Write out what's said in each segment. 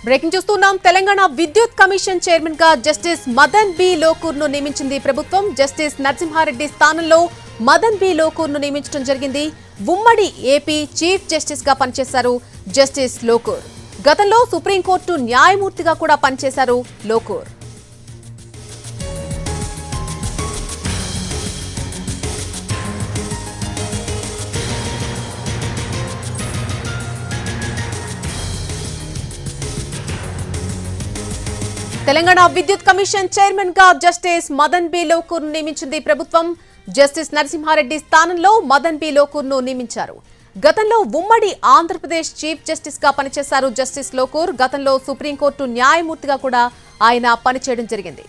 breaking చూస్తున్నాం తెలంగాణ విద్యుత్ commission chairman గా జస్టిస్ మదన్ బి లోకూర్ ను నియమించింది ప్రభుత్వం జస్టిస్ నరసింహారెడ్డి స్థానంలో మదన్ బి లోకూర్ ను నియమించడం జరిగింది ఉమ్మడి ఏపీ చీఫ్ జస్టిస్ గా పనిచేశారు జస్టిస్ లోకూర్ గతంలో సుప్రీంకోర్టు న్యాయమూర్తిగా కూడా పనిచేశారు లోకూర్ తెలంగాణ విద్యుత్ కమిషన్ చైర్మన్ గా జస్టిస్ మదన్ బి లోకూర్ నియమించింది ప్రభుత్వం జస్టిస్ నరసింహారెడ్డి స్థానంలో మదన్ బి లోకూర్ ను నియమించారు గతంలో ఉమ్మడి ఆంధ్రప్రదేశ్ చీఫ్ జస్టిస్ గా పనిచేశారు జస్టిస్ లోకూర్ గతంలో సుప్రీంకోర్టు న్యాయమూర్తిగా కూడా ఆయన పనిచేయడం జరిగింది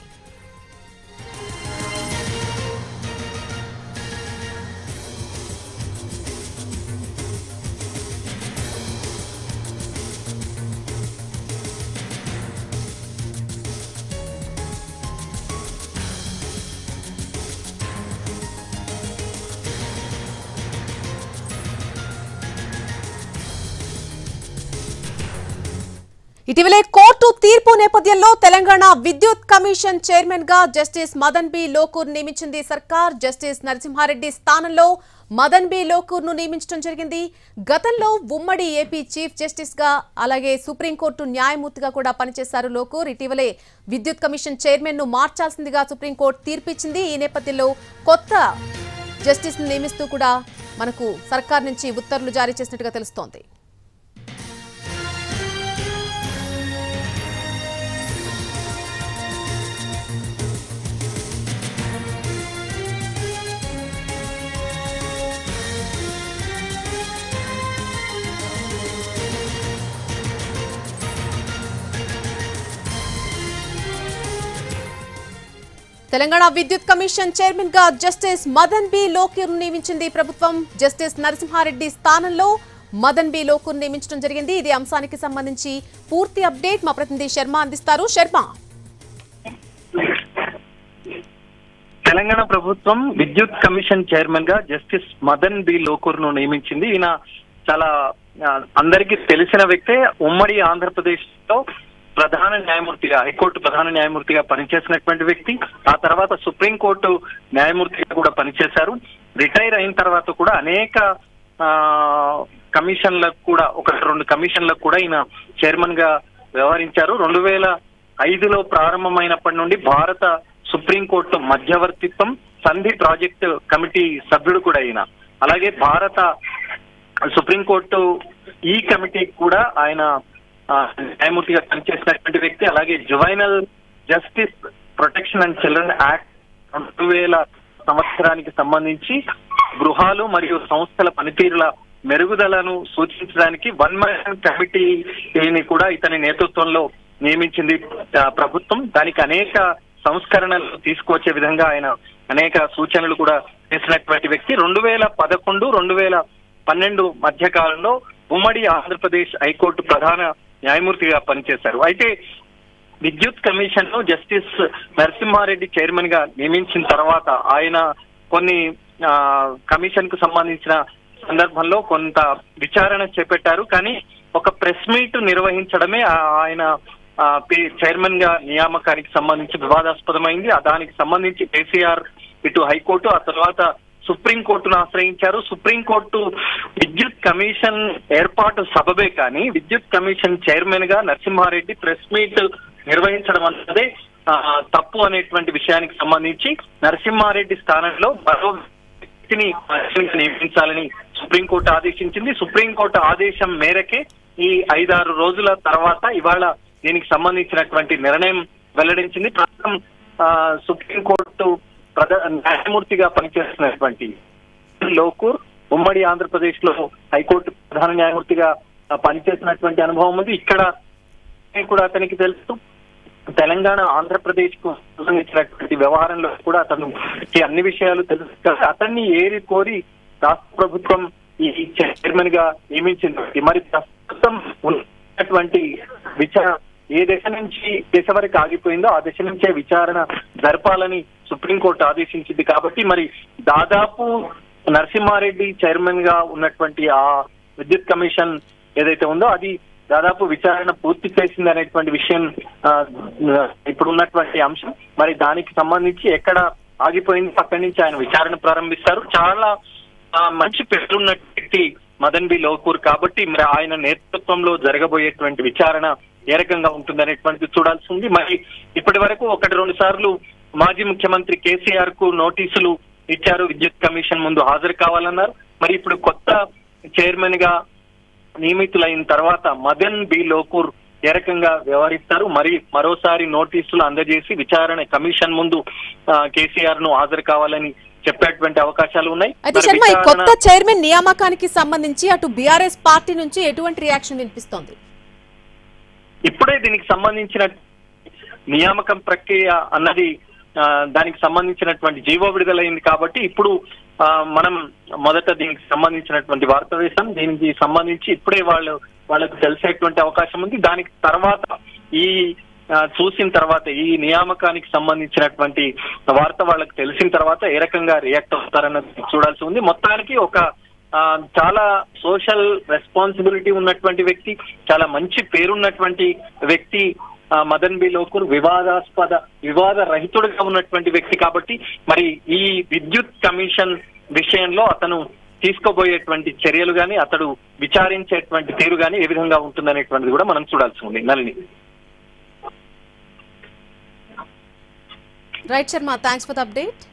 ఇటీవలే కోర్టు తీర్పు నేపథ్యంలో తెలంగాణ విద్యుత్ కమిషన్ చైర్మన్ గా జస్టిస్ మదన్ బి లోకూర్ నియమించింది సర్కార్ జస్టిస్ నరసింహారెడ్డి స్థానంలో మదన్ బి లోకూర్ ను నియమించడం జరిగింది గతంలో ఉమ్మడి ఏపీ చీఫ్ జస్టిస్ గా అలాగే సుప్రీంకోర్టు న్యాయమూర్తిగా కూడా పనిచేశారు లోకూర్ ఇటీవలే విద్యుత్ కమిషన్ చైర్మన్ ను మార్చాల్సిందిగా సుప్రీంకోర్టు తీర్పిచ్చింది ఈ నేపథ్యంలో కొత్త జస్టిస్ ను నియమిస్తూ కూడా మనకు సర్కార్ నుంచి ఉత్తర్వులు జారీ చేసినట్టుగా తెలుస్తోంది తెలంగాణ విద్యుత్ కమిషన్ చైర్మన్ గా జస్టిస్ మదన్ బి లోకూర్ నియమించింది ప్రభుత్వం జస్టిస్ నరసింహారెడ్డి స్థానంలో మదన్ బి లోకూర్ నియమించడం జరిగింది ఇది అంశానికి సంబంధించి పూర్తి అప్డేట్ మా ప్రతినిధి శర్మ అందిస్తారు శర్మ తెలంగాణ ప్రభుత్వం విద్యుత్ కమిషన్ చైర్మన్ గా జస్టిస్ మదన్ బి లోకూర్ ను నియమించింది ఈయన చాలా ఆ, అందరికీ తెలిసిన వ్యక్తే ఉమ్మడి ఆంధ్రప్రదేశ్ లో ప్రధాన న్యాయమూర్తిగా హైకోర్టు ప్రధాన న్యాయమూర్తిగా పనిచేసినటువంటి వ్యక్తి ఆ తర్వాత సుప్రీంకోర్టు న్యాయమూర్తిగా కూడా పనిచేశారు రిటైర్ అయిన తర్వాత కూడా అనేక ఆ, కమిషన్లకు కూడా ఒక రెండు కమిషన్లకు కూడా ఈయన చైర్మన్ గా వ్యవహరించారు రెండు వేల ఐదులో ప్రారంభమైనప్పటి నుండి భారత సుప్రీంకోర్టు మధ్యవర్తిత్వం సంధి ప్రాజెక్టు కమిటీ సభ్యుడు కూడా అయిన అలాగే భారత సుప్రీంకోర్టు ఈ కమిటీకి కూడా ఆయన ఆ, న్యాయమూర్తిగా పనిచేసినటువంటి వ్యక్తి అలాగే juvenile justice protection and children act రెండు వేల సంవత్సరానికి సంబంధించి గృహాలు మరియు సంస్థల పనితీరుల మెరుగుదలను సూచించడానికి వన్ మ్యాన్ కమిటీని కూడా ఇతని నేతృత్వంలో నియమించింది ఆ, ప్రభుత్వం దానికి అనేక సంస్కరణలు తీసుకువచ్చే విధంగా ఆయన అనేక సూచనలు కూడా చేసినటువంటి వ్యక్తి రెండు వేల పదకొండు రెండు వేల పన్నెండు మధ్య కాలంలో ఉమ్మడి ఆంధ్రప్రదేశ్ హైకోర్టు ప్రధాన న్యాయమూర్తిగా పనిచేశారు అయితే విద్యుత్ కమిషన్ ను జస్టిస్ నరసింహారెడ్డి చైర్మన్ గా నియమించిన తర్వాత ఆయన కొన్ని ఆ, కమిషన్ కు సంబంధించిన సందర్భంలో కొంత విచారణ చేపట్టారు కానీ ఒక ప్రెస్ మీట్ నిర్వహించడమే ఆ- ఆయన ఆ, పి- చైర్మన్ గా నియామకానికి సంబంధించి వివాదాస్పదమైంది ఆ దానికి సంబంధించి కేసీఆర్ ఇటు హైకోర్టు ఆ తర్వాత సుప్రీంకోర్టును ఆశ్రయించారు సుప్రీంకోర్టు విద్యుత్ కమిషన్ ఏర్పాటు సబబే కానీ విద్యుత్ కమిషన్ చైర్మన్ గా నరసింహారెడ్డి ప్రెస్ మీట్ నిర్వహించడం అన్నదే ఆ, తప్పు అనేటువంటి విషయానికి సంబంధించి నరసింహారెడ్డి స్థానంలో మరో వ్యక్తిని అధ్యక్షునిగా నియమించాలని సుప్రీంకోర్టు ఆదేశించింది సుప్రీంకోర్టు ఆదేశం మేరకే ఈ ఐదారు రోజుల తర్వాత ఇవాళ దీనికి సంబంధించినటువంటి నిర్ణయం వెల్లడించింది ప్రస్తుతం ఆ, సుప్రీంకోర్టు ప్రధా న్యాయమూర్తిగా పనిచేస్తున్నటువంటి లోకూర్ ఉమ్మడి ఆంధ్రప్రదేశ్ లో హైకోర్టు ప్రధాన న్యాయమూర్తిగా ఆ, పనిచేసినటువంటి అనుభవం ఉంది ఇక్కడ కూడా అతనికి తెలుసు తెలంగాణ ఆంధ్రప్రదేశ్ కు సంబంధించినటువంటి వ్యవహారంలో కూడా అతను ఈ అన్ని విషయాలు తెలుసు కదా, అతన్ని ఏరి కోరి రాష్ట్ర ప్రభుత్వం ఈ చైర్మన్ గా నియమించింది మరి ప్రస్తుతం ఉన్నటువంటి విచారణ ఏ దశ నుంచి దశ వరకు ఆగిపోయిందో ఆ దశ నుంచే విచారణ జరపాలని సుప్రీంకోర్టు ఆదేశించింది కాబట్టి మరి దాదాపు నరసింహారెడ్డి చైర్మన్ గా ఉన్నటువంటి ఆ విద్యుత్ కమిషన్ ఏదైతే ఉందో అది దాదాపు విచారణ పూర్తి చేసింది అనేటువంటి విషయం ఆ, ఇప్పుడు ఉన్నటువంటి అంశం మరి దానికి సంబంధించి ఎక్కడ ఆగిపోయింది అక్కడి నుంచి ఆయన విచారణ ప్రారంభిస్తారు చాలా ఆ, మంచి పేరున్న వ్యక్తి మదన్ బి లోకూర్ కాబట్టి మరి ఆయన నేతృత్వంలో జరగబోయేటువంటి విచారణ ఏ రకంగా ఉంటుందనేటువంటిది చూడాల్సి ఉంది మరి ఇప్పటి వరకు ఒకటి రెండు సార్లు మాజీ ముఖ్యమంత్రి కేసీఆర్ కు నోటీసులు ఇచ్చారు విద్యుత్ కమిషన్ ముందు హాజరు కావాలన్నారు మరి ఇప్పుడు కొత్త చైర్మన్ గా నియమితులైన తర్వాత మదన్ బి లోకూర్ ఏ రకంగా వ్యవహరిస్తారు మరి మరోసారి నోటీసులు అందజేసి విచారణ కమిషన్ ముందు ఆ, కేసీఆర్ ను హాజరు కావాలని చెప్పేటువంటి అవకాశాలు ఉన్నాయి అయితే మరి శర్మ ఈ విచారణ- కొత్త చైర్మన్ నియామకానికి సంబంధించి అటు బీఆర్ఎస్ పార్టీ నుంచి ఎటువంటి రియాక్షన్ వినిపిస్తోంది ఇప్పుడే దీనికి సంబంధించిన నియామకం ప్రక్రియ అన్నది ఆ, దానికి సంబంధించినటువంటి జీవో విడుదలైంది కాబట్టి ఇప్పుడు ఆ, మనం మొదట దీనికి సంబంధించినటువంటి వార్త వేశాం దీనికి సంబంధించి ఇప్పుడే వాళ్ళు వాళ్ళకు తెలిసేటువంటి అవకాశం ఉంది దానికి తర్వాత ఈ ఆ, చూసిన తర్వాత ఈ నియామకానికి సంబంధించినటువంటి వార్త వాళ్ళకి తెలిసిన తర్వాత ఏ రకంగా రియాక్ట్ అవుతారన్నది చూడాల్సి ఉంది మొత్తానికి ఒక ఆ, చాలా సోషల్ రెస్పాన్సిబిలిటీ ఉన్నటువంటి వ్యక్తి చాలా మంచి పేరున్నటువంటి వ్యక్తి ఆ, మదన్ బి లోకూర్ వివాదాస్పద వివాద రహితుడిగా ఉన్నటువంటి వ్యక్తి కాబట్టి మరి ఈ విద్యుత్ కమిషన్ విషయంలో అతను తీసుకోబోయేటువంటి చర్యలు గాని అతడు విచారించేటువంటి తీరు గాని ఏ విధంగా ఉంటుందనేటువంటిది కూడా మనం చూడాల్సి ఉంది Nalini right Sharma thanks for the update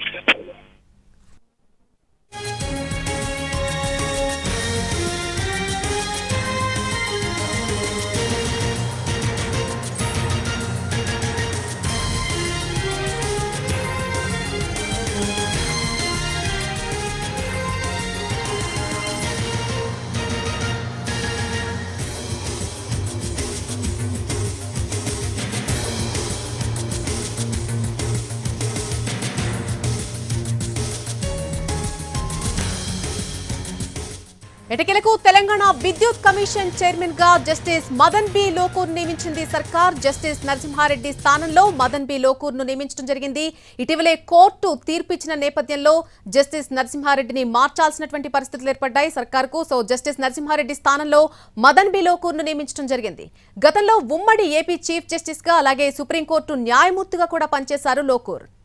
ఎటకెలకు తెలంగాణ విద్యుత్ కమిషన్ చైర్మన్ గా జస్టిస్ మదన్ బి లోకూర్ నియమించింది సర్కార్ జస్టిస్ నరసింహారెడ్డి స్థానంలో మదన్ బి లోకూర్ ను నియమించడం జరిగింది ఇటీవలే కోర్టు తీర్పు ఇచ్చిన నేపథ్యంలో జస్టిస్ నరసింహారెడ్డిని మార్చాల్సినటువంటి పరిస్థితులు ఏర్పడ్డాయి సర్కార్కు సో జస్టిస్ నరసింహారెడ్డి స్థానంలో మదన్ బి లోకూర్ ను నియమించడం జరిగింది గతంలో ఉమ్మడి ఏపీ చీఫ్ జస్టిస్ గా అలాగే సుప్రీంకోర్టు న్యాయమూర్తిగా కూడా పనిచేశారు లోకూర్